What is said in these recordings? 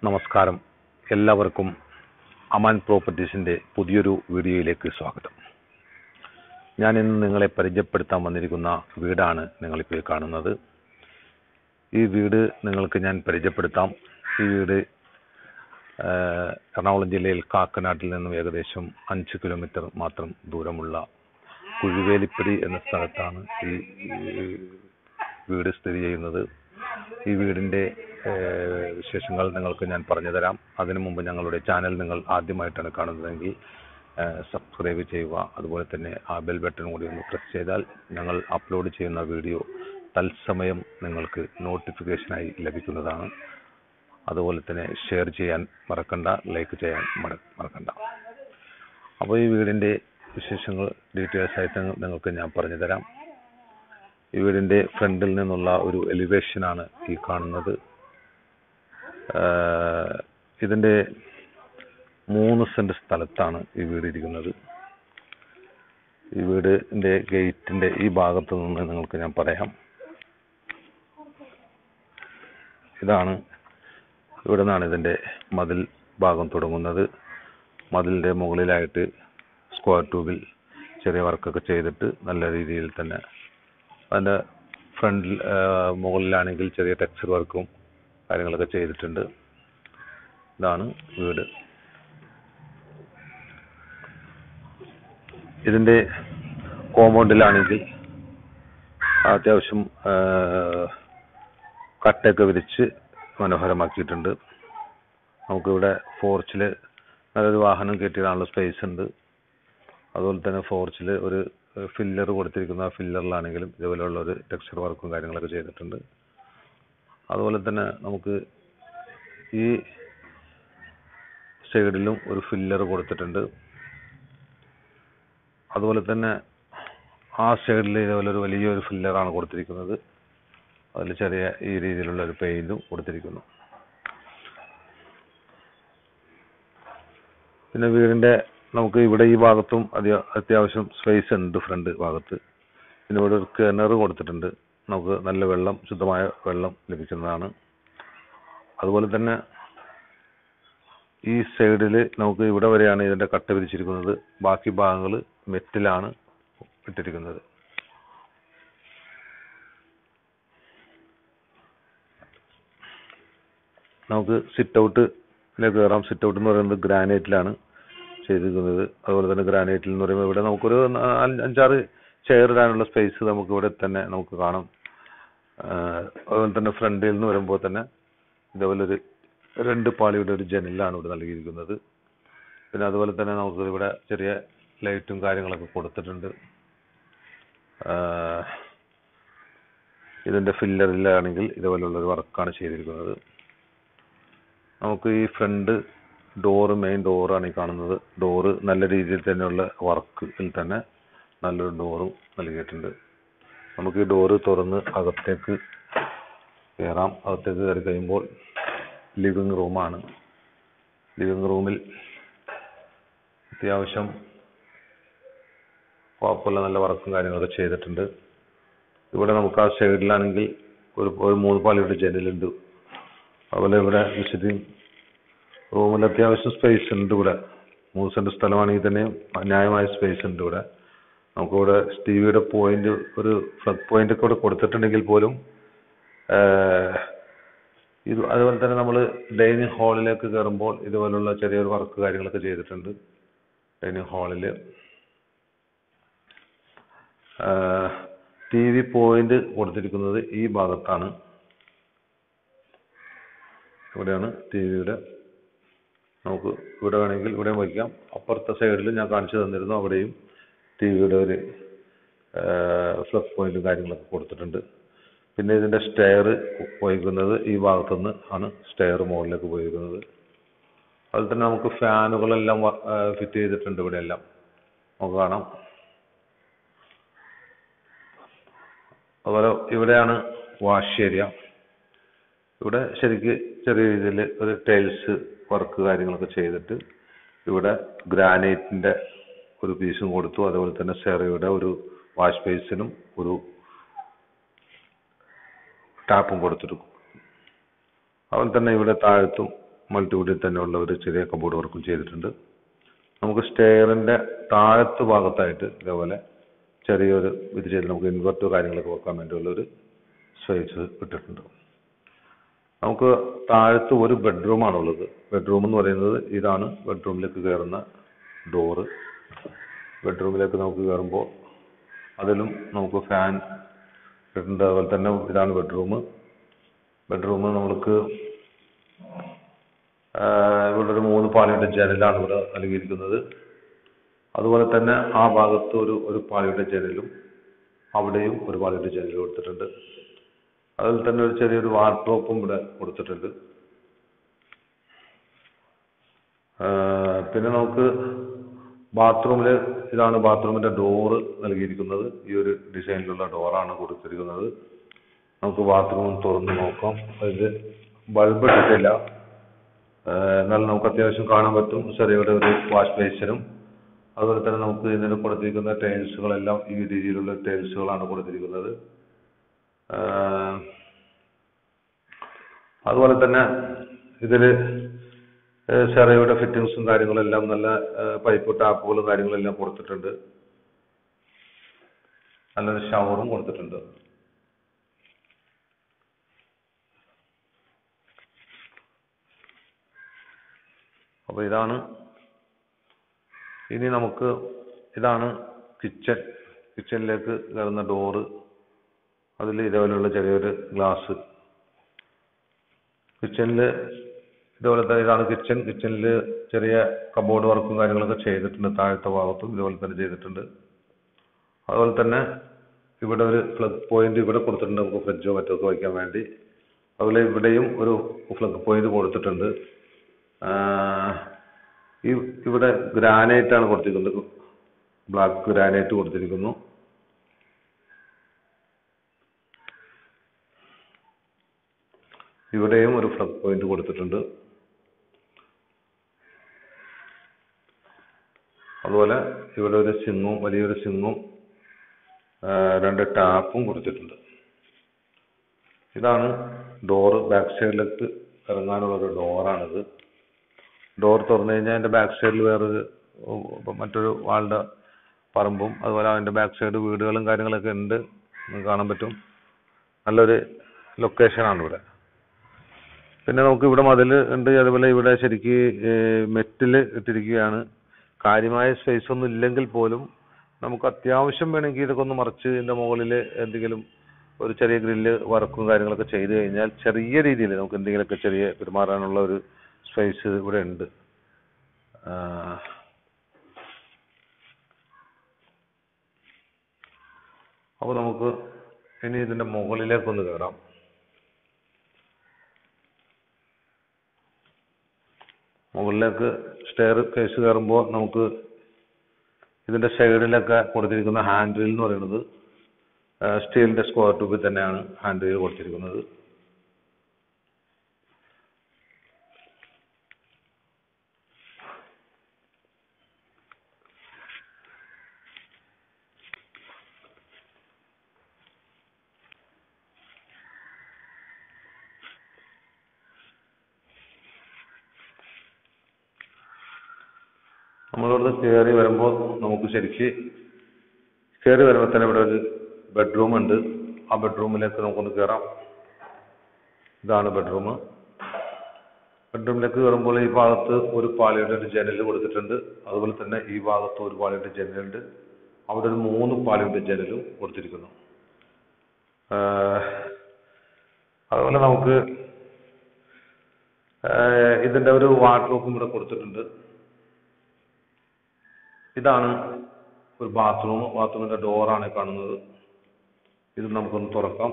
നമസ്കാരം എല്ലാവർക്കും അമാൻ പ്രോപ്പർട്ടീസിന്റെ പുതിയൊരു വീഡിയോയിലേക്ക് സ്വാഗതം ഞാൻ ഇന്ന് നിങ്ങളെ പരിചയപ്പെടുത്താൻ വന്നിരിക്കുന്ന വീടാണ് നിങ്ങളിപ്പോൾ ഈ കാണുന്നത് ഈ വീട് നിങ്ങൾക്ക് ഞാൻ പരിചയപ്പെടുത്താം ഈ വീട് ആ, എറണാകുളം ജില്ലയിൽ കാക്കനാട്ടിൽ നിന്നും ഏകദേശം അഞ്ച് കിലോമീറ്റർ മാത്രം ദൂരമുള്ള കുഴുവേലിപ്പടി എന്ന സ്ഥലത്താണ് ഈ ഈ വീട് സ്ഥിതി ചെയ്യുന്നത് ഈ വീടിന്റെ ഏഹ്, വിശേഷങ്ങൾ നിങ്ങൾക്ക് ഞാൻ പറഞ്ഞു തരാം അതിനു മുമ്പ് ഞങ്ങളുടെ ചാനൽ നിങ്ങൾ ആദ്യമായിട്ടാണ് കാണുന്നതെങ്കിൽ ഏഹ്, സബ്സ്ക്രൈബ് ചെയ്യുക അതുപോലെ തന്നെ ആ ബെൽ ബട്ടൺ കൂടി ഒന്ന് പ്രസ് ചെയ്താൽ ഞങ്ങൾ അപ്ലോഡ് ചെയ്യുന്ന വീഡിയോ തത്സമയം നിങ്ങൾക്ക് നോട്ടിഫിക്കേഷനായി ലഭിക്കുന്നതാണ് അതുപോലെ തന്നെ ഷെയർ ചെയ്യാൻ മറക്കണ്ട ലൈക്ക് ചെയ്യാൻ മറ- മറക്കണ്ട അപ്പോൾ ഈ വീടിന്റെ വിശേഷങ്ങൾ ഡീറ്റെയിൽസ് ആയിട്ട് നിങ്ങൾക്ക് ഞാൻ പറഞ്ഞു തരാം ഈ വീടിന്റെ ഫ്രണ്ടിൽ നിന്നുള്ള ഒരു എലിവേഷൻ ആണ് ഈ കാണുന്നത് ആഹ് ഇതിന്റെ മൂന്ന് സെന്റ് സ്ഥലത്താണ് ഈ വീട് ഇരിക്കുന്നത് ഈ വീടിന്റെ ഗേറ്റിന്റെ ഈ ഭാഗത്ത് നിന്ന് നിങ്ങൾക്ക് ഞാൻ പറയാം ഇതാണ് ഇവിടെ നിന്നാണ് ഇതിന്റെ മതിൽ ഭാഗം തുടങ്ങുന്നത് മതിലിന്റെ മുകളിലായിട്ട് സ്ക്വയർ ട്യൂബിൽ ചെറിയ വർക്കൊക്കെ ചെയ്തിട്ട് നല്ല രീതിയിൽ തന്നെ അതിന്റെ ഫ്രണ്ടിൽ മുകളിലാണെങ്കിൽ ചെറിയ ടെക്സ്ചർ വർക്കും കാര്യങ്ങളൊക്കെ ചെയ്തിട്ടുണ്ട് ഇതാണ് വീട് ഇതിന്റെ കോമ്പൗണ്ടിലാണെങ്കിൽ അത്യാവശ്യം ആ, കട്ടയൊക്കെ വിരിച്ച് മനോഹരമാക്കിയിട്ടുണ്ട് നമുക്കിവിടെ ഫോർച്ചിൽ നല്ലൊരു വാഹനം കയറ്റിയിടാനുള്ള സ്പേസ് ഉണ്ട് അതുപോലെ തന്നെ ഫോർച്ചിൽ ഒരു ഫില്ലർ കൊടുത്തിരിക്കുന്ന ഫില്ലറിലാണെങ്കിലും ഇതുപോലെയുള്ള ഒരു ടെക്സ്ചർ വർക്കും കാര്യങ്ങളൊക്കെ ചെയ്തിട്ടുണ്ട് അതുപോലെ തന്നെ നമുക്ക് ഈ സൈഡിലും ഒരു ഫില്ലർ കൊടുത്തിട്ടുണ്ട് അതുപോലെ തന്നെ ആ സൈഡിൽ ഇതുപോലെ ഒരു വലിയൊരു ഫില്ലറാണ് കൊടുത്തിരിക്കുന്നത് അതിൽ ചെറിയ ഈ രീതിയിലുള്ള ഒരു പെയിന്റും കൊടുത്തിരിക്കുന്നു പിന്നെ വീടിന്റെ നമുക്ക് ഇവിടെ ഈ ഭാഗത്തും അധിക അത്യാവശ്യം സ്പേസ് ഉണ്ട് ഫ്രണ്ട് ഭാഗത്ത് പിന്നെ ഇവിടെ ഒരു കിണർ കൊടുത്തിട്ടുണ്ട് നമുക്ക് നല്ല വെള്ളം ശുദ്ധമായ വെള്ളം ലഭിക്കുന്നതാണ് അതുപോലെ തന്നെ ഈ സൈഡിൽ നമുക്ക് ഇവിടെ വരെയാണ് ഇതിന്റെ കട്ട വിരിച്ചിരിക്കുന്നത് ബാക്കി ഭാഗങ്ങൾ മെറ്റിലാണ് ഇട്ടിരിക്കുന്നത് നമുക്ക് സിറ്റ് ഔട്ടിലേക്ക് കയറാം സിറ്റ് ഔട്ട് എന്ന് പറയുന്നത് ഗ്രാനൈറ്റിലാണ് ചെയ്തിരിക്കുന്നത് അതുപോലെ തന്നെ ഗ്രാനൈറ്റിൽ എന്ന് പറയുമ്പോൾ ഇവിടെ നമുക്കൊരു നാല് അഞ്ചാറ് ചെയർ ഇടാനുള്ള സ്പേസ് നമുക്ക് ഇവിടെ തന്നെ നമുക്ക് കാണാം ആഹ് അതുപോലെ തന്നെ ഫ്രണ്ടിൽ നിന്ന് വരുമ്പോൾ തന്നെ ഇതേപോലെ ഒരു രണ്ട് പാളിയുടെ ഒരു ജനലാണ് ഇവിടെ നൽകിയിരിക്കുന്നത് പിന്നെ അതുപോലെ തന്നെ നമുക്ക് ഇവിടെ ചെറിയ ലൈറ്റും കാര്യങ്ങളൊക്കെ കൊടുത്തിട്ടുണ്ട് ആഹ് ഇതിന്റെ ഫില്ലറിലാണെങ്കിൽ ഇതുപോലുള്ള ഒരു വർക്കാണ് ചെയ്തിരിക്കുന്നത് നമുക്ക് ഈ ഫ്രണ്ട് ഡോറ് മെയിൻ ഡോറാണ് ഈ കാണുന്നത് ഡോറ് നല്ല രീതിയിൽ തന്നെയുള്ള വർക്കിൽ തന്നെ നല്ലൊരു ഡോറും നൽകിയിട്ടുണ്ട് നമുക്ക് ഈ ഡോറ് തുറന്ന് അകത്തേക്ക് കയറാം അകത്തേക്ക് കയറി കഴിയുമ്പോൾ ലിവിങ് റൂമാണ് ലിവിങ് റൂമിൽ അത്യാവശ്യം കുഴപ്പമില്ല നല്ല വർക്കും കാര്യങ്ങളൊക്കെ ചെയ്തിട്ടുണ്ട് ഇവിടെ നമുക്ക് ആ സൈഡിലാണെങ്കിൽ ഒരു ഒരു മൂന്ന് പാളിയുടെ ജനലുണ്ട് അതുപോലെ ഇവിടെ വിസിറ്റിംഗ് റൂമിൽ അത്യാവശ്യം സ്പേസ് ഉണ്ട് ഇവിടെ മൂന്ന് സെന്റ് സ്ഥലമാണെങ്കിൽ തന്നെ ന്യായമായ സ്പേസ് ഉണ്ട് ഇവിടെ നമുക്കിവിടെ ടിവിയുടെ പോയിന്റ് ഒരു ഫ്ലഗ് പോയിന്റ് ഒക്കെ ഇവിടെ കൊടുത്തിട്ടുണ്ടെങ്കിൽ പോലും ആഹ്, ഇത് അതുപോലെ തന്നെ നമ്മൾ ഡൈനിങ് ഹാളിലേക്ക് കയറുമ്പോൾ ഇതുപോലുള്ള ചെറിയൊരു വർക്ക് കാര്യങ്ങളൊക്കെ ചെയ്തിട്ടുണ്ട് ഡൈനിങ് ഹാളിൽ ടി വി പോയിന്റ് കൊടുത്തിരിക്കുന്നത് ഈ ഭാഗത്താണ് ഇവിടെയാണ് ടി വിയുടെ നമുക്ക് ഇവിടെ വേണമെങ്കിൽ ഇവിടെയും വയ്ക്കാം അപ്പുറത്തെ സൈഡിൽ ഞാൻ കാണിച്ചു തന്നിരുന്നു അവിടെയും ടി വിയുടെ ഒരു ഫ്ലഗ് പോയിന്റും കാര്യങ്ങളൊക്കെ കൊടുത്തിട്ടുണ്ട് പിന്നെ ഇതിന്റെ സ്റ്റെയർ പോയിരിക്കുന്നത് ഈ ഭാഗത്തുനിന്ന് ആണ് സ്റ്റെയർ മുകളിലേക്ക് പോയിരിക്കുന്നത് അതുപോലെ തന്നെ നമുക്ക് ഫാനുകളെല്ലാം ഫിറ്റ് ചെയ്തിട്ടുണ്ട് ഇവിടെ എല്ലാം നമുക്ക് കാണാം അതുപോലെ ഇവിടെയാണ് വാഷ് ഏരിയ ഇവിടെ ശരിക്ക് ചെറിയ രീതിയിൽ ഒരു ടൈൽസ് വർക്ക് കാര്യങ്ങളൊക്കെ ചെയ്തിട്ട് ഇവിടെ ഗ്രാനൈറ്റിന്റെ ഒരു പീസും കൊടുത്തു അതുപോലെ തന്നെ സെറയുടെ ഒരു വാഷ് ബേസിനും ഒരു ടാപ്പും കൊടുത്തിട്ടു അതുപോലെ തന്നെ ഇവിടെ താഴത്തും മൾട്ടിവുഡിൽ തന്നെയുള്ള ഒരു ചെറിയ കബോർഡ് വർക്കും ചെയ്തിട്ടുണ്ട് നമുക്ക് സ്റ്റെയറിന്റെ താഴത്ത് ഭാഗത്തായിട്ട് ഇതേപോലെ ചെറിയൊരു ഇത് ചെയ്ത് നമുക്ക് ഇൻവെർട്ടർ കാര്യങ്ങളൊക്കെ വെക്കാൻ വേണ്ടിയുള്ള ഒരു സ്പേസ് ഇട്ടിട്ടുണ്ട് നമുക്ക് താഴത്ത് ഒരു ബെഡ്റൂമാണുള്ളത് ബെഡ്റൂം എന്ന് പറയുന്നത് ഇതാണ് ബെഡ്റൂമിലേക്ക് കയറുന്ന ഡോറ് ബെഡ്റൂമിലേക്ക് നമുക്ക് കയറുമ്പോൾ അതിലും നമുക്ക് ഫാൻ ഇട്ടുണ്ട് അതുപോലെ തന്നെ ഇതാണ് ബെഡ്റൂം ബെഡ്റൂം നമ്മൾക്ക് ആഹ് ഇവിടെ ഒരു മൂന്ന് പാളിയുടെ ജനലാണ് ഇവിടെ നൽകിയിരിക്കുന്നത് അതുപോലെ തന്നെ ആ ഭാഗത്ത് ഒരു ഒരു പാളിയുടെ ജനലും അവിടെയും ഒരു പാളിയുടെ ജനലും കൊടുത്തിട്ടുണ്ട് അതിൽ തന്നെ ഒരു ചെറിയൊരു വാർഡ്രോപ്പും ഇവിടെ കൊടുത്തിട്ടുണ്ട് ആഹ് പിന്നെ നമുക്ക് ബാത്റൂമിൽ ഇതാണ് ബാത്റൂമിന്റെ ഡോറ് നൽകിയിരിക്കുന്നത് ഈ ഒരു ഡിസൈനിലുള്ള ഡോറാണ് കൊടുത്തിരിക്കുന്നത് നമുക്ക് ബാത്റൂം തുറന്ന് നോക്കാം ഇത് ബൾബ് ഇട്ടിട്ടില്ല ആഹ് എന്നാൽ നമുക്ക് അത്യാവശ്യം കാണാൻ പറ്റും ചെറിയൊരു ഒരു വാഷ് ബേസിനും അതുപോലെ തന്നെ നമുക്ക് ഇതിന് കൊടുത്തിരിക്കുന്ന ടൈൽസുകളെല്ലാം ഈ രീതിയിലുള്ള ടൈൽസുകളാണ് കൊടുത്തിരിക്കുന്നത് ആഹ് അതുപോലെ തന്നെ ഇതിൽ ചെറിയുടെ ഫിറ്റിങ്സും കാര്യങ്ങളെല്ലാം നല്ല പൈപ്പ് ടാപ്പുകളും കാര്യങ്ങളെല്ലാം കൊടുത്തിട്ടുണ്ട് നല്ലൊരു ഷവറും കൊടുത്തിട്ടുണ്ട് അപ്പോൾ ഇതാണ് ഇനി നമുക്ക് ഇതാണ് കിച്ചൺ കിച്ചണിലേക്ക് കയറുന്ന ഡോറ് അതിൽ ഇതേപോലെയുള്ള ചെറിയൊരു ഗ്ലാസ് കിച്ചണിൽ ഇതുപോലെ തന്നെ ഇതാണ് കിച്ചൺ കിച്ചണിൽ ചെറിയ കബോർഡ് വർക്കും കാര്യങ്ങളൊക്കെ ചെയ്തിട്ടുണ്ട് താഴത്തെ ഭാഗത്തും ഇതുപോലെ തന്നെ ചെയ്തിട്ടുണ്ട് അതുപോലെ തന്നെ ഇവിടെ ഒരു പ്ലഗ് പോയിന്റ് ഇവിടെ കൊടുത്തിട്ടുണ്ട് നമുക്ക് ഫ്രിഡ്ജോ മറ്റോ ഒക്കെ വയ്ക്കാൻ വേണ്ടി അതുപോലെ ഇവിടെയും ഒരു പ്ലഗ് പോയിന്റ് കൊടുത്തിട്ടുണ്ട് ആഹ് ഈ ഇവിടെ ഗ്രാനൈറ്റ് ആണ് കൊടുത്തിരിക്കുന്നത് ബ്ലാക്ക് ഗ്രാനൈറ്റ് കൊടുത്തിരിക്കുന്നു ഇവിടെയും ഒരു ഫ്ലഗ് പോയിന്റ് കൊടുത്തിട്ടുണ്ട് അതുപോലെ ഇവിടെ ഒരു സിങ്ങും വലിയൊരു സിങ്ങും രണ്ട് ടാപ്പും കൊടുത്തിട്ടുണ്ട് ഇതാണ് ഡോറ് ബാക്ക് സൈഡിലേക്ക് ഇറങ്ങാനുള്ള ഒരു ഡോറാണിത് ഡോർ തുറന്നു കഴിഞ്ഞാൽ അതിന്റെ ബാക്ക് സൈഡിൽ വേറൊരു ഉം, മറ്റൊരു ആളുടെ പറമ്പും അതുപോലെ അതിന്റെ ബാക്ക് സൈഡ് വീടുകളും കാര്യങ്ങളൊക്കെ ഉണ്ട് നമുക്ക് കാണാൻ പറ്റും നല്ലൊരു ലൊക്കേഷനാണ് ഇവിടെ പിന്നെ നമുക്ക് ഇവിടെ മതിൽ ഉണ്ട് അതുപോലെ ഇവിടെ ശരിക്ക് മെറ്റിൽ ഇട്ടിരിക്കുകയാണ് കാര്യമായ സ്പേസ് ഒന്നും ഇല്ലെങ്കിൽ പോലും നമുക്ക് അത്യാവശ്യം വേണമെങ്കിൽ ഇതൊക്കെ ഒന്ന് മറിച്ച് ഇതിന്റെ മുകളിൽ എന്തെങ്കിലും ഒരു ചെറിയ ഗ്രില്ല് വർക്കും കാര്യങ്ങളൊക്കെ ചെയ്ത് കഴിഞ്ഞാൽ ചെറിയ രീതിയിൽ നമുക്ക് എന്തെങ്കിലുമൊക്കെ ചെറിയ പെരുമാറാനുള്ള ഒരു സ്പേസ് ഇവിടെ ഉണ്ട് ആഹ് അപ്പോൾ നമുക്ക് ഇനി ഇതിന്റെ മുകളിലേക്കൊന്ന് കയറാം മുകളിലേക്ക് സ്റ്റെയർ കേസ് കയറുമ്പോൾ നമുക്ക് ഇതിന്റെ സൈഡിലൊക്കെ കൊടുത്തിരിക്കുന്ന ഹാൻഡിൽ എന്ന് പറയുന്നത് സ്റ്റീലിന്റെ സ്ക്വയർ ട്യൂബിൽ തന്നെയാണ് ഹാൻഡിൽ കൊടുത്തിരിക്കുന്നത് നമ്മളിവിടുന്ന് കയറി വരുമ്പോൾ നമുക്ക് ശരിക്ക് കയറി വരുമ്പോൾ തന്നെ ഇവിടെ ഒരു ബെഡ്റൂം ഉണ്ട് ആ ബെഡ്റൂമിലേക്ക് നമുക്കൊന്ന് കയറാം ഇതാണ് ബെഡ്റൂം ബെഡ്റൂമിലേക്ക് കയറുമ്പോൾ ഈ ഭാഗത്ത് ഒരു പാളിയുടെ ഒരു ജനൽ കൊടുത്തിട്ടുണ്ട് അതുപോലെ തന്നെ ഈ ഭാഗത്ത് ഒരു പാളിയുടെ ജനലുണ്ട് അവിടെ ഒരു മൂന്ന് പാളിയുടെ ജനലും കൊടുത്തിരിക്കുന്നു ആഹ് അതുപോലെ നമുക്ക് ആഹ് ഇതിന്റെ ഒരു വാർഡ്രോബും ഇവിടെ കൊടുത്തിട്ടുണ്ട് ഇതാണ് ഒരു ബാത്റൂം ബാത്റൂമിന്റെ ഡോറാണ് കാണുന്നത് ഇത് നമുക്കൊന്ന് തുറക്കാം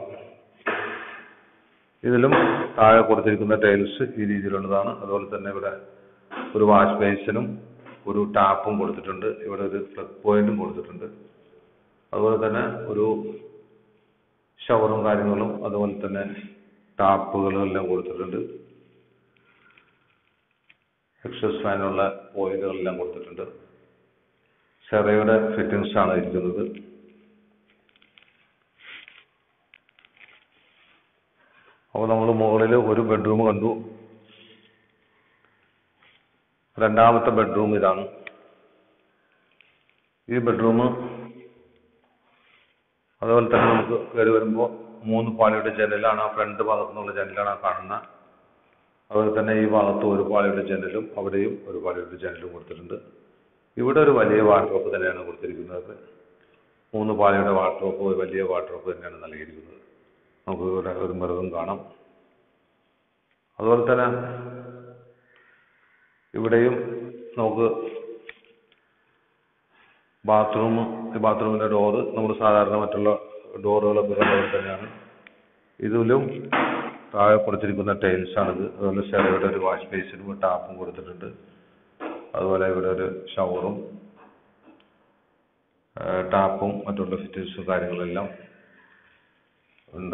ഇതിലും താഴെ കൊടുത്തിരിക്കുന്ന ടൈൽസ് ഈ രീതിയിലുള്ളതാണ് അതുപോലെ തന്നെ ഇവിടെ ഒരു വാഷ് ബേസിനും ഒരു ടാപ്പും കൊടുത്തിട്ടുണ്ട് ഇവിടെ ഒരു പ്ലഗ് പോയിന്റും കൊടുത്തിട്ടുണ്ട് അതുപോലെ തന്നെ ഒരു ഷവറും കാര്യങ്ങളും അതുപോലെ തന്നെ ടാപ്പുകളും എല്ലാം കൊടുത്തിട്ടുണ്ട് എക്സസ് ഫാനുള്ള പോയിന്റുകളെല്ലാം കൊടുത്തിട്ടുണ്ട് സെറയുടെ ഫിറ്റിംഗ്സ് ആണ് ഇരിക്കുന്നത് അപ്പോൾ നമ്മൾ മുകളിൽ ഒരു ബെഡ്റൂം കണ്ടു രണ്ടാമത്തെ ബെഡ്റൂം ഇതാണ് ഈ ബെഡ്റൂം അതുപോലെ തന്നെ നമുക്ക് കയറി വരുമ്പോൾ മൂന്ന് പാളിയുടെ ജനലാണ് ആ ഫ്രണ്ട് ഭാഗത്തു നിന്നുള്ള ജനലാണ് ആ കാണുന്നത് അതുപോലെ തന്നെ ഈ ഭാഗത്ത് ഒരു പാളിയുടെ ജനലും അവിടെയും ഒരു പാളിയുടെ ജനലും കൊടുത്തിട്ടുണ്ട് ഇവിടെ ഒരു വലിയ വാർഡ്രോപ്പ് തന്നെയാണ് കൊടുത്തിരിക്കുന്നത് മൂന്ന് പാളിയുടെ വാർഡ്രോപ്പ് ഒരു വലിയ വാർഡ്രോപ്പ് തന്നെയാണ് നൽകിയിരിക്കുന്നത് നമുക്ക് ഇവിടെ ഒരു മൃഗം കാണാം അതുപോലെ തന്നെ ഇവിടെയും നമുക്ക് ബാത്റൂം ഈ ബാത്റൂമിന്റെ ഡോറ് നമ്മൾ സാധാരണ മറ്റുള്ള ഡോറുകളൊക്കെ കണ്ടപോലെ തന്നെയാണ് ഇതിലും താഴെ കൊടുത്തിരിക്കുന്ന ടൈൽസ് ആണിത് അതുപോലെ ഇവിടെ ഒരു വാഷ് ബേസിനും ടാപ്പും കൊടുത്തിട്ടുണ്ട് അതുപോലെ ഇവിടെ ഒരു ഷവറും ടാപ്പും മറ്റുള്ള ഫിറ്റിങ്സും കാര്യങ്ങളെല്ലാം ഉണ്ട്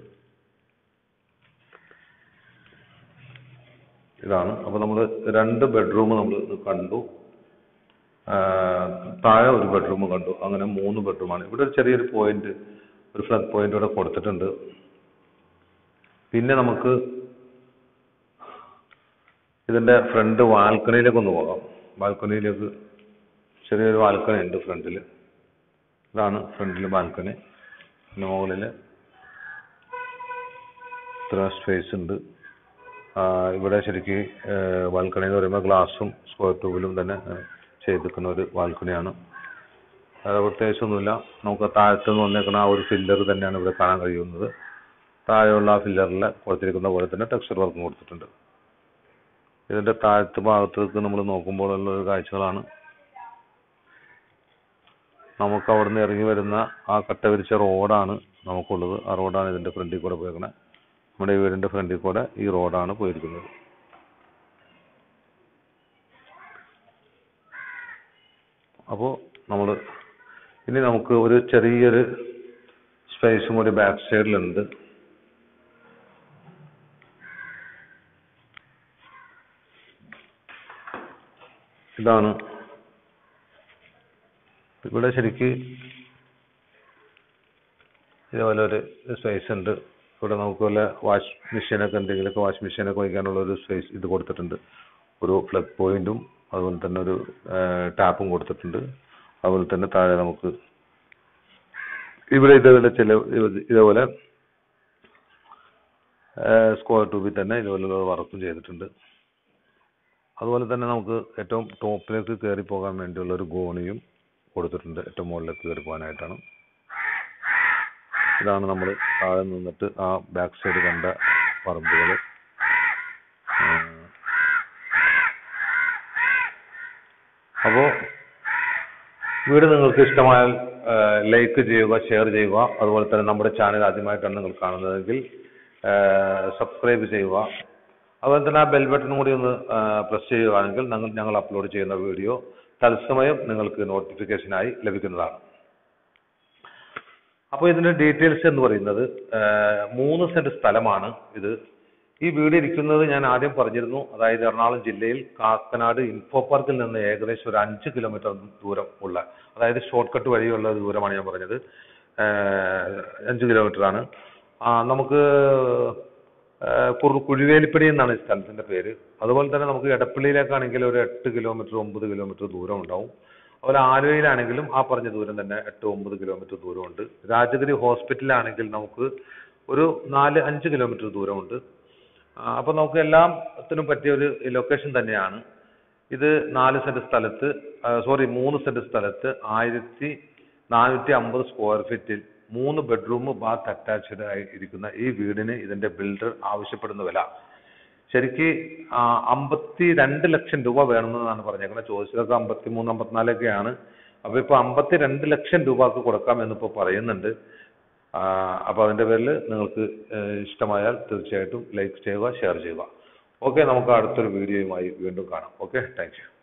ഇതാണ് അപ്പൊ നമ്മൾ രണ്ട് ബെഡ്റൂം നമ്മൾ കണ്ടു ആ, താഴെ ഒരു ബെഡ്റൂം കണ്ടു അങ്ങനെ മൂന്ന് ബെഡ്റൂമാണ് ഇവിടെ ഒരു ചെറിയൊരു പോയിന്റ് ഒരു ഫ്ലഗ് പോയിന്റ് ഇവിടെ കൊടുത്തിട്ടുണ്ട് പിന്നെ നമുക്ക് ഇതിന്റെ ഫ്രണ്ട് ബാൽക്കണിയിലേക്ക് ഒന്ന് പോകാം ബാൽക്കണിയിലേക്ക് ചെറിയൊരു ബാൽക്കണി ഉണ്ട് ഫ്രണ്ടിൽ ഇതാണ് ഫ്രണ്ടിൽ ബാൽക്കണി പിന്നെ മുകളിൽ ഇത്ര സ്പേസ് ഉണ്ട് ആ, ഇവിടെ ശരിക്ക് ബാൽക്കണി എന്ന് പറയുമ്പോൾ ഗ്ലാസും സ്ക്വയർ ട്യൂബിലും തന്നെ ആ, ചെയ്തിരിക്കുന്ന ഒരു ബാൽക്കണിയാണ് അത് പ്രത്യേകിച്ചൊന്നുമില്ല നമുക്ക് താഴത്ത് നിന്ന് വന്നേക്കുന്ന ആ ഒരു ഫില്ലർ തന്നെയാണ് ഇവിടെ കാണാൻ കഴിയുന്നത് താഴെയുള്ള ആ ഫില്ലറിൽ കൊടുത്തിരിക്കുന്ന പോലെ തന്നെ ടെക്സ്ചർ വർക്കും കൊടുത്തിട്ടുണ്ട് ഇതിന്റെ താഴത്തെ ഭാഗത്തേക്ക് നമ്മൾ നോക്കുമ്പോൾ ഉള്ള ഒരു കാഴ്ചകളാണ് നമുക്ക് അവിടുന്ന് ഇറങ്ങി വരുന്ന ആ കട്ട വിരിച്ച റോഡാണ് നമുക്കുള്ളത് ആ റോഡാണ് ഇതിന്റെ ഫ്രണ്ടിൽ കൂടെ പോയേക്കണേ നമ്മുടെ ഈ വീടിന്റെ ഫ്രണ്ടിൽ കൂടെ ഈ റോഡാണ് പോയിരിക്കുന്നത് അപ്പോൾ നമ്മൾ ഇനി നമുക്ക് ഒരു ചെറിയൊരു സ്പേസും ഒരു ബാക്ക് സൈഡിലുണ്ട് ഇതാണ് ഇവിടെ ശരിക്ക് ഇതേപോലെ ഒരു സ്പേസ് ഉണ്ട് ഇവിടെ നമുക്ക് വല്ല വാഷ് മെഷീനൊക്കെ എന്തെങ്കിലുമൊക്കെ വാഷ് മെഷീനൊക്കെ വയ്ക്കാനുള്ള ഒരു സ്പേസ് ഇത് കൊടുത്തിട്ടുണ്ട് ഒരു പ്ലഗ് പോയിന്റും അതുപോലെ തന്നെ ഒരു ടാപ്പും കൊടുത്തിട്ടുണ്ട് അതുപോലെ തന്നെ താഴെ നമുക്ക് ഇവിടെ ഇതേപോലെ ചില ഇതേപോലെ സ്ക്വയർ ട്യൂബിൽ തന്നെ ഇതുപോലുള്ള വർക്കും ചെയ്തിട്ടുണ്ട് അതുപോലെ തന്നെ നമുക്ക് ഏറ്റവും ടോപ്പിലേക്ക് കയറി പോകാൻ വേണ്ടിയുള്ള ഒരു ഗോണിയും കൊടുത്തിട്ടുണ്ട് ഏറ്റവും മുകളിലേക്ക് കയറി പോകാനായിട്ടാണ് ഇതാണ് നമ്മൾ താഴെ നിന്നിട്ട് ആ ബാക്ക് സൈഡ് കണ്ട പറമ്പുകൾ അപ്പോൾ വീട് നിങ്ങൾക്ക് ഇഷ്ടമായാൽ ലൈക്ക് ചെയ്യുക ഷെയർ ചെയ്യുക അതുപോലെ തന്നെ നമ്മുടെ ചാനൽ ആദ്യമായിട്ടാണ് നിങ്ങൾ കാണുന്നതെങ്കിൽ സബ്സ്ക്രൈബ് ചെയ്യുക അതുപോലെ തന്നെ ആ ബെൽ ബട്ടൺ കൂടി ഒന്ന് പ്രസ് ചെയ്യുകയാണെങ്കിൽ ഞങ്ങൾ ഞങ്ങൾ അപ്ലോഡ് ചെയ്യുന്ന വീഡിയോ തത്സമയം നിങ്ങൾക്ക് നോട്ടിഫിക്കേഷനായി ലഭിക്കുന്നതാണ് അപ്പോൾ ഇതിന്റെ ഡീറ്റെയിൽസ് എന്ന് പറയുന്നത് ആ, മൂന്ന് സെന്റ് സ്ഥലമാണ് ഇത് ഈ വീട് ഇരിക്കുന്നത് ഞാൻ ആദ്യം പറഞ്ഞിരുന്നു അതായത് എറണാകുളം ജില്ലയിൽ കാക്കനാട് ഇൻഫോ പാർക്കിൽ നിന്ന് ഏകദേശം ഒരു അഞ്ച് കിലോമീറ്റർ ദൂരം ഉള്ള അതായത് ഷോർട്ട് കട്ട് വഴിയുള്ള ഒരു ദൂരമാണ് ഞാൻ പറഞ്ഞത് ആ, അഞ്ച് കിലോമീറ്റർ ആണ് ആ, നമുക്ക് ആ, കുറു- കുഴിവേലിപ്പടി എന്നാണ് ഈ സ്ഥലത്തിന്റെ പേര് അതുപോലെ തന്നെ നമുക്ക് എടപ്പള്ളിയിലേക്കാണെങ്കിൽ ഒരു എട്ട് കിലോമീറ്റർ ഒമ്പത് കിലോമീറ്റർ ദൂരം ഉണ്ടാവും അതുപോലെ ആലുവയിലാണെങ്കിലും ആ പറഞ്ഞ ദൂരം തന്നെ എട്ട് ഒമ്പത് കിലോമീറ്റർ ദൂരമുണ്ട് രാജഗിരി ഹോസ്പിറ്റലാണെങ്കിൽ നമുക്ക് ഒരു നാല് അഞ്ച് കിലോമീറ്റർ ദൂരമുണ്ട് ആ, അപ്പൊ നമുക്ക് എല്ലാത്തിനും പറ്റിയ ഒരു ലൊക്കേഷൻ തന്നെയാണ് ഇത് നാല് സെന്റ് സ്ഥലത്ത് സോറി മൂന്ന് സെന്റ് സ്ഥലത്ത് ആയിരത്തി നാനൂറ്റി അമ്പത് സ്ക്വയർ ഫീറ്റിൽ മൂന്ന് ബെഡ്റൂം ബാത്ത് അറ്റാച്ച്ഡ് ആയി ഇരിക്കുന്ന ഈ വീടിന് ഇതിന്റെ ബിൽഡർ ആവശ്യപ്പെടുന്ന വില ശരിക്ക് ആ, അമ്പത്തി രണ്ട് ലക്ഷം രൂപ വേണമെന്നാണ് പറഞ്ഞേക്കുന്നത് ചോദിച്ചതൊക്കെ അമ്പത്തി മൂന്ന് അമ്പത്തിനാലൊക്കെയാണ് അപ്പൊ ഇപ്പൊ അമ്പത്തി രണ്ട് ലക്ഷം രൂപക്ക് കൊടുക്കാം എന്നിപ്പോ പറയുന്നുണ്ട് ആ, അപ്പൊ അതിന്റെ പേരിൽ നിങ്ങൾക്ക് ഏഹ്, ഇഷ്ടമായാൽ തീർച്ചയായിട്ടും ലൈക്ക് ചെയ്യുക ഷെയർ ചെയ്യുക ഓക്കെ നമുക്ക് അടുത്തൊരു വീഡിയോയുമായി വീണ്ടും കാണാം ഓക്കെ താങ്ക് യു